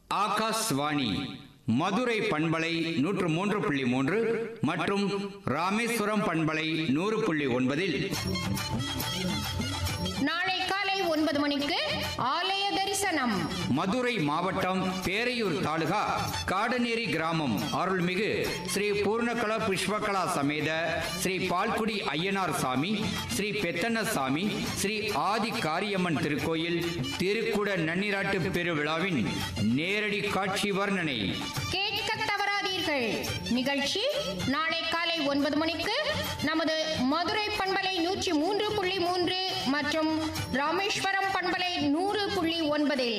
ஆகாஷ்வாணி மதுரை பண்பலை நூற்று மூன்று புள்ளி மூன்று மற்றும் ராமேஸ்வரம் பண்பலை நூறு புள்ளி ஒன்பதில் நாளை காலை ஒன்பது மணிக்கு ஆலய தரிசனம் மதுரை மாவட்டம் பேரையூர் தாலுகா காடநேரி கிராமம் அருள்மிகு ஸ்ரீ பூர்ணகலா புஷ்பகலா சமேத ஸ்ரீ பால்குடி ஐயனார் சாமி ஸ்ரீ பெத்தண்ண சாமி ஸ்ரீ ஆதி காரியம்மன் திருக்கோயில் திருக்குட நன்னிராட்டு பெருவிழாவின் நேரடி காட்சி வர்ணனை கேட்க தவறாதீர்கள் நிகழ்ச்சி நாளை காலை ஒன்பது மணிக்கு நமது மதுரை பண்பலை நூற்றி மூன்று புள்ளி மூன்று மற்றும் ராமேஸ்வரம் பண்பலை நூறு புள்ளி ஒன்பதில்